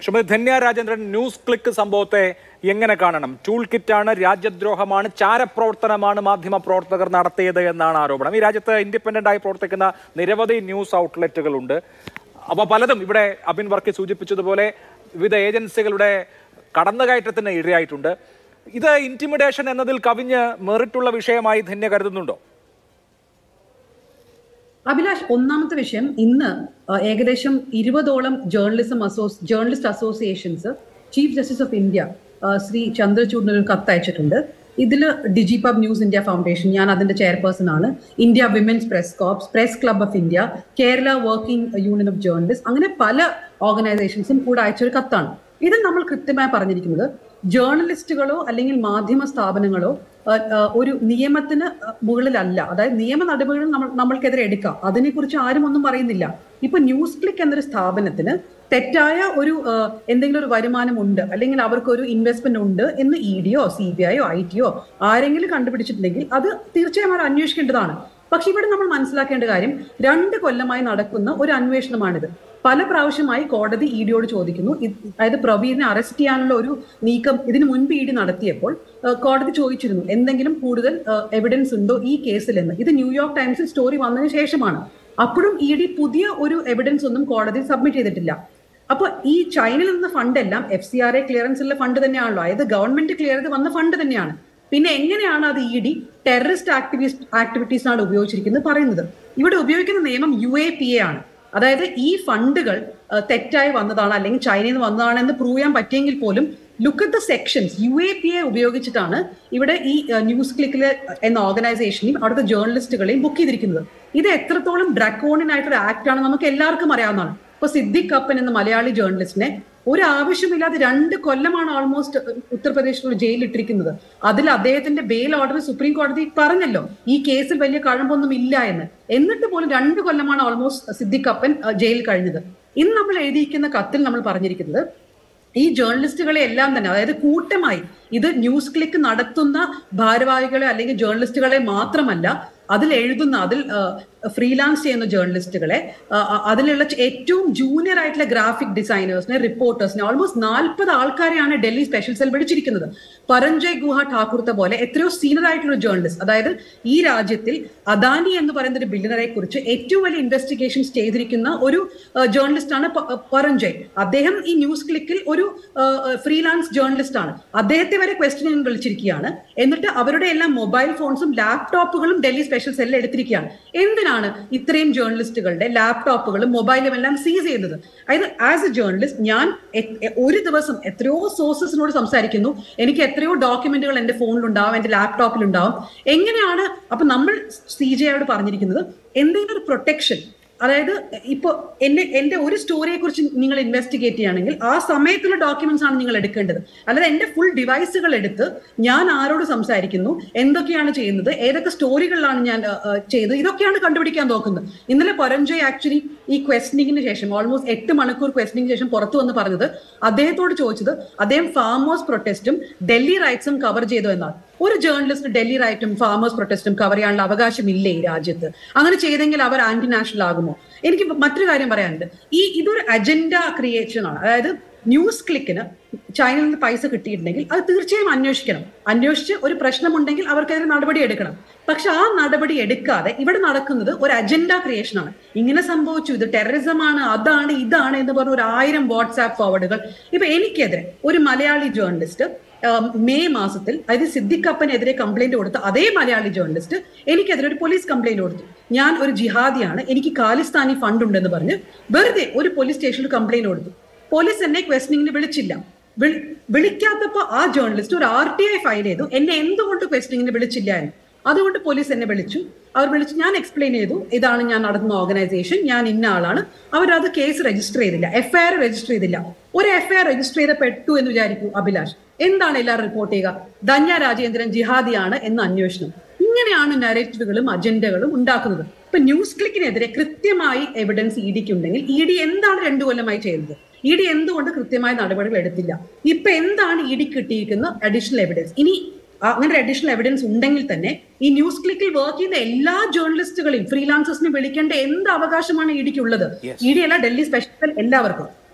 Shrimati Dhanya Rajendran Newsclick സംഭവത്തെ എങ്ങനെ കാണണം ടൂൾ കിറ്റാണ് രാജ്യദ്രോഹമാണ് ചാരപ്രവർത്തനമാണ് മാധ്യമ പ്രവർത്തകർ നടത്തിയത് എന്നാണ് ആരോപണം ഈ രാജ്യത്ത് ഇൻഡിപെൻഡന്റ് ആയി പ്രവർത്തിക്കുന്ന നിരവധി ന്യൂസ് ഔട്ട്ലെറ്റുകളുണ്ട് അപ്പോൾ പലതും ഇവിടെ അബിൻ വർക്കി സൂചിപ്പിച്ചതുപോലെ വിവിധ ഏജൻസികളുടെ കടന്നുകയറ്റത്തിന് ഇരയായിട്ടുണ്ട് ഇത് ഇന്റിമിഡേഷൻ എന്നതിൽ കവിഞ്ഞ് മെറിറ്റുള്ള വിഷയമായി ധന്യ കരുതുന്നുണ്ടോ അഭിലാഷ് ഒന്നാമത്തെ വിഷയം ഇന്ന് ആ, ഏകദേശം ഇരുപതോളം ജേർണലിസം അസോസ് journalist associations chief justice of India ആ, ശ്രീ ചന്ദ്രചൂഡിന് ഒരു കത്ത് അയച്ചിട്ടുണ്ട് ഇതിൽ ഡിജിപബ് ന്യൂസ് ഇന്ത്യ ഫൗണ്ടേഷൻ ഞാൻ അതിന്റെ ചെയർപേഴ്സൺ ആണ് India women's press corps press club of India Kerala working union of journalist അങ്ങനെ പല ഓർഗനൈസേഷൻസും കൂടെ അയച്ചൊരു കത്താണ് ഇതിൽ നമ്മൾ കൃത്യമായി പറഞ്ഞിരിക്കുന്നത് ജേർണലിസ്റ്റുകളോ അല്ലെങ്കിൽ മാധ്യമ സ്ഥാപനങ്ങളോ ആ, ആ, ഒരു നിയമത്തിന് മുകളിലല്ല അതായത് നിയമ നടപടികൾ നമ്മൾ നമ്മൾക്കെതിരെ എടുക്കാം അതിനെക്കുറിച്ച് ആരും ഒന്നും പറയുന്നില്ല ഇപ്പൊ ന്യൂസ് ക്ലിക്ക് എന്നൊരു സ്ഥാപനത്തിന് തെറ്റായ ഒരു ആ, എന്തെങ്കിലും ഒരു വരുമാനം ഉണ്ട് അല്ലെങ്കിൽ അവർക്കൊരു ഇൻവെസ്റ്റ്മെന്റ് ഉണ്ട് എന്ന് ഇ ഡിയോ സി ബി ഐയോ ഐ ടിയോ ആരെങ്കിലും കണ്ടുപിടിച്ചിട്ടുണ്ടെങ്കിൽ അത് തീർച്ചയായും അവർ അന്വേഷിക്കേണ്ടതാണ് പക്ഷെ ഇവിടെ നമ്മൾ മനസ്സിലാക്കേണ്ട കാര്യം രണ്ട് കൊല്ലമായി നടക്കുന്ന ഒരു അന്വേഷണമാണിത് പല പ്രാവശ്യമായി കോടതി ഇ ഡിയോട് ചോദിക്കുന്നു ഇത് അതായത് പ്രവീറിനെ അറസ്റ്റ് ചെയ്യാനുള്ള ഒരു നീക്കം ഇതിനു മുൻപ് ഇ ഡി നടത്തിയപ്പോൾ ആ, കോടതി ചോദിച്ചിരുന്നു എന്തെങ്കിലും കൂടുതൽ എവിഡൻസ് ഉണ്ടോ ഈ കേസിൽ എന്ന് ഇത് ന്യൂയോർക്ക് ടൈംസിൽ സ്റ്റോറി വന്നതിന് ശേഷമാണ് അപ്പോഴും ഇ ഡി പുതിയ ഒരു എവിഡൻസ് ഒന്നും കോടതി സബ്മിറ്റ് ചെയ്തിട്ടില്ല അപ്പൊ ഈ ചൈനയിൽ നിന്ന് ഫണ്ട് എല്ലാം F C R A clearance ഉള്ള ഫണ്ട് തന്നെയാണല്ലോ അതായത് ഗവൺമെന്റ് ക്ലിയർ ചെയ്ത് വന്ന ഫണ്ട് തന്നെയാണ് പിന്നെ എങ്ങനെയാണ് അത് E D terrorist activist activities ആണ് ഉപയോഗിച്ചിരിക്കുന്നത് പറയുന്നത് ഇവിടെ ഉപയോഗിക്കുന്ന നിയമം യു എ പി എ ആണ് അതായത് ഈ ഫണ്ടുകൾ അഹ്, തെറ്റായി വന്നതാണ് അല്ലെങ്കിൽ ചൈനയിൽ നിന്ന് വന്നതാണ് എന്ന് പ്രൂവ് ചെയ്യാൻ പറ്റിയെങ്കിൽ പോലും look at the sections U A P A ഉപയോഗിച്ചിട്ടാണ് ഇവിടെ ഈ ന്യൂസ് ക്ലിക്കിലെ എന്ന ഓർഗനൈസേഷനെയും അവിടുത്തെ ജേർണലിസ്റ്റുകളെയും ബുക്ക് ചെയ്തിരിക്കുന്നത് ഇത് എത്രത്തോളം ഡ്രക്കോണിൻ ആയിട്ടൊരു ആക്ട് ആണ് നമുക്ക് എല്ലാവർക്കും അറിയാവുന്നതാണ് ഇപ്പൊ സിദ്ദിഖ് കപ്പൻ എന്ന മലയാളി ജേർണലിസ്റ്റിനെ ഒരു ആവശ്യമില്ലാതെ രണ്ട് കൊല്ലമാണ് ഓൾമോസ്റ്റ് ഉത്തർപ്രദേശിൽ ജയിലിൽ ഇട്ടിരിക്കുന്നത് അതിൽ അദ്ദേഹത്തിന്റെ ബെയിൽ ഓർഡർ സുപ്രീം കോടതി പറഞ്ഞല്ലോ ഈ കേസിൽ വലിയ കഴമ്പൊന്നും ഇല്ല എന്ന് എന്നിട്ട് പോലും രണ്ട് കൊല്ലമാണ് ഓൾമോസ്റ്റ് സിദ്ദിഖ് കപ്പൻ അഹ്, ജയിലിൽ കഴിഞ്ഞത് ഇന്ന് നമ്മൾ എഴുതിയിരിക്കുന്ന കത്തിൽ നമ്മൾ പറഞ്ഞിരിക്കുന്നത് ഈ ജേർണലിസ്റ്റുകളെ എല്ലാം തന്നെ അതായത് കൂട്ടമായി ഇത് ന്യൂസ് ക്ലിക്ക് നടത്തുന്ന ഭാരവാഹികളെ അല്ലെങ്കിൽ ജേർണലിസ്റ്റുകളെ മാത്രമല്ല അതിൽ എഴുതുന്ന അതിൽ ഫ്രീലാൻസ് ചെയ്യുന്ന ജേർണലിസ്റ്റുകളെ ആ, ആ, അതിലുള്ള ചെ- ഏറ്റവും ജൂനിയർ ആയിട്ടുള്ള ഗ്രാഫിക് ഡിസൈനേഴ്സിനെ റിപ്പോർട്ടേഴ്സിനെ ഓൾമോസ്റ്റ് നാൽപ്പത് ആൾക്കാരെയാണ് ഡൽഹി സ്പെഷ്യൽ സെൽ വിളിച്ചിരിക്കുന്നത് പരഞ്ജയ് ഗുഹ ഠാക്കൂർത്തെ പോലെ എത്രയോ സീനിയർ ആയിട്ടുള്ള ജേർണലിസ്റ്റ് അതായത് ഈ രാജ്യത്തിൽ അദാനി എന്ന് പറയുന്ന ഒരു ബില്യണറെ കുറിച്ച് ഏറ്റവും വലിയ ഇൻവെസ്റ്റിഗേഷൻസ് ചെയ്തിരിക്കുന്ന ഒരു ജേർണലിസ്റ്റ് ആണ് പ- പരഞ്ജയ് അദ്ദേഹം ഈ ന്യൂസ് ക്ലിക്കിൽ ഒരു ഫ്രീലാൻസ് ജേർണലിസ്റ്റ് ആണ് അദ്ദേഹത്തെ വരെ ക്വസ്റ്റ്യൻ വിളിച്ചിരിക്കുകയാണ് എന്നിട്ട് അവരുടെ എല്ലാം മൊബൈൽ ഫോൺസും ലാപ്ടോപ്പുകളും ഡൽഹി സ്പെഷ്യൽ സെല്ലിൽ എടുത്തിരിക്കുകയാണ് എന്തിനാണ് ഇത്രയും ജേർണലിസ്റ്റുകളുടെ ലാപ്ടോപ്പുകളും മൊബൈലും എല്ലാം സീസ് ചെയ്തത് അതായത് ആസ് എ ജേർണലിസ്റ്റ് ഞാൻ എ- എ- ഒരു ദിവസം എത്രയോ സോഴ്സസിനോട് സംസാരിക്കുന്നു എനിക്ക് എത്രയോ ഡോക്യുമെന്റുകൾ എന്റെ ഫോണിലുണ്ടാവും എന്റെ ലാപ്ടോപ്പിലുണ്ടാവും എങ്ങനെയാണ് അപ്പൊ നമ്മൾ സി ജെയോട് പറഞ്ഞിരിക്കുന്നത് എന്തെങ്കിലും ഒരു പ്രൊട്ടക്ഷൻ അതായത് ഇപ്പൊ എന്നെ എന്റെ ഒരു സ്റ്റോറിയെ കുറിച്ച് നിങ്ങൾ ഇൻവെസ്റ്റിഗേറ്റ് ചെയ്യുകയാണെങ്കിൽ ആ സമയത്തുള്ള ഡോക്യുമെന്റ്സ് ആണ് നിങ്ങൾ എടുക്കേണ്ടത് അല്ലാതെ എന്റെ ഫുൾ ഡിവൈസുകൾ എടുത്ത് ഞാൻ ആരോട് സംസാരിക്കുന്നു എന്തൊക്കെയാണ് ചെയ്യുന്നത് ഏതൊക്കെ സ്റ്റോറികളിലാണ് ഞാൻ ആ, ആ, ചെയ്തത് ഇതൊക്കെയാണ് കണ്ടുപിടിക്കാൻ നോക്കുന്നത് ഇന്നലെ പരഞ്ജയ് ആക്ച്വലി ഈ ക്വസ്റ്റനിങ്ങിന് ശേഷം ഓൾമോസ്റ്റ് എട്ട് മണിക്കൂർ ക്വസ്റ്റനിങ്ങിന് ശേഷം പുറത്തു വന്ന് പറഞ്ഞത് അദ്ദേഹത്തോട് ചോദിച്ചത് അദ്ദേഹം ഫാമേഴ്സ് പ്രൊട്ടസ്റ്റും ഡൽഹി റൈറ്റ്സും കവർ ചെയ്തു എന്നാണ് ഒരു ജേർണലിസ്റ്റ് ഡൽഹി റൈറ്റും ഫാമേഴ്സ് പ്രൊട്ടസ്റ്റും കവർ ചെയ്യാനുള്ള അവകാശമില്ലേ ഈ രാജ്യത്ത് അങ്ങനെ ചെയ്തെങ്കിൽ അവർ ആന്റി നാഷണൽ ആകുമോ എനിക്ക് മറ്റൊരു കാര്യം പറയാനുണ്ട് ഈ ഇതൊരു അജണ്ട ക്രിയേഷൻ ആണ് അതായത് ന്യൂസ് ക്ലിക്കിന് ചൈനയിൽ നിന്ന് പൈസ കിട്ടിയിട്ടുണ്ടെങ്കിൽ അത് തീർച്ചയായും അന്വേഷിക്കണം അന്വേഷിച്ച് ഒരു പ്രശ്നമുണ്ടെങ്കിൽ അവർക്കെതിരെ നടപടി എടുക്കണം പക്ഷെ ആ നടപടി എടുക്കാതെ ഇവിടെ നടക്കുന്നത് ഒരു അജണ്ട ക്രിയേഷൻ ആണ് ഇങ്ങനെ സംഭവിച്ചു ഇത് ടെററിസം ആണ് അതാണ് ഇതാണ് എന്ന് പറഞ്ഞ ഒരു ആയിരം വാട്സാപ്പ് ഫോർവേഡുകൾ ഇപ്പൊ എനിക്കെതിരെ ഒരു മലയാളി ജേർണലിസ്റ്റ് ആം, മെയ് മാസത്തിൽ അതായത് സിദ്ദിഖ് കപ്പനെതിരെ കംപ്ലൈന്റ് കൊടുത്ത അതേ മലയാളി ജേർണലിസ്റ്റ് എനിക്കെതിരെ ഒരു പോലീസ് കംപ്ലൈന്റ് കൊടുത്തു ഞാൻ ഒരു ജിഹാദിയാണ് എനിക്ക് ഖാലിസ്ഥാനി ഫണ്ട് ഉണ്ടെന്ന് പറഞ്ഞ് വെറുതെ ഒരു പോലീസ് സ്റ്റേഷനിൽ കംപ്ലൈന്റ് കൊടുത്തു പോലീസ് എന്നെ ക്വസ്റ്റനിങ്ങിന് വിളിച്ചില്ല വിളി- വിളിക്കാത്തപ്പോ ആ ജേർണലിസ്റ്റ് ഒരു ആർ ടി ഐ ഫയൽ ചെയ്തു എന്നെ എന്തുകൊണ്ട് ക്വസ്റ്റനിങ്ങിന് വിളിച്ചില്ല എന്ന് അതുകൊണ്ട് പോലീസ് എന്നെ വിളിച്ചു അവർ വിളിച്ച് ഞാൻ എക്സ്പ്ലെയിൻ ചെയ്തു ഇതാണ് ഞാൻ നടത്തുന്ന ഓർഗനൈസേഷൻ ഞാൻ ഇന്ന ആളാണ് അവരത് കേസ് രജിസ്റ്റർ ചെയ്തില്ല എഫ്ഐആർ രജിസ്റ്റർ ചെയ്തില്ല ഒരു എഫ്ഐആർ രജിസ്റ്റർ ചെയ്ത പെട്ടു എന്ന് വിചാരിക്കൂ അഭിലാഷ് എന്താണ് എല്ലാവരും റിപ്പോർട്ട് ചെയ്യുക ധന്യ രാജേന്ദ്രൻ ജിഹാദിയാണ് എന്ന അന്വേഷണം ഇങ്ങനെയാണ് നരേറ്റീവുകളും അജണ്ടകളും ഉണ്ടാക്കുന്നത് ഇപ്പൊ ന്യൂസ് ക്ലിക്കിനെതിരെ കൃത്യമായി എവിഡൻസ് ഇ ഡിക്ക് ഉണ്ടെങ്കിൽ ഇ ഡി എന്താണ് രണ്ടു കൊല്ലമായി ചെയ്തത് ഇ ഡി എന്തുകൊണ്ട് കൃത്യമായ നടപടികൾ എടുത്തില്ല ഇപ്പൊ എന്താണ് ഇ ഡി കിട്ടിയിരിക്കുന്ന അഡീഷണൽ എവിഡൻസ് ഇനി അങ്ങനെ അഡീഷണൽ എവിഡൻസ് ഉണ്ടെങ്കിൽ തന്നെ ഈ ന്യൂസ് ക്ലിക്കിൽ വർക്ക് ചെയ്യുന്ന എല്ലാ ജേർണലിസ്റ്റുകളെയും ഫ്രീലാൻസേഴ്സിനെ വിളിക്കേണ്ട എന്ത് അവകാശമാണ് ഇ ഡിക്ക് ഉള്ളത് ഇ ഡി അല്ല ഡൽഹി സ്പെഷ്യൽ എല്ലാവർക്കും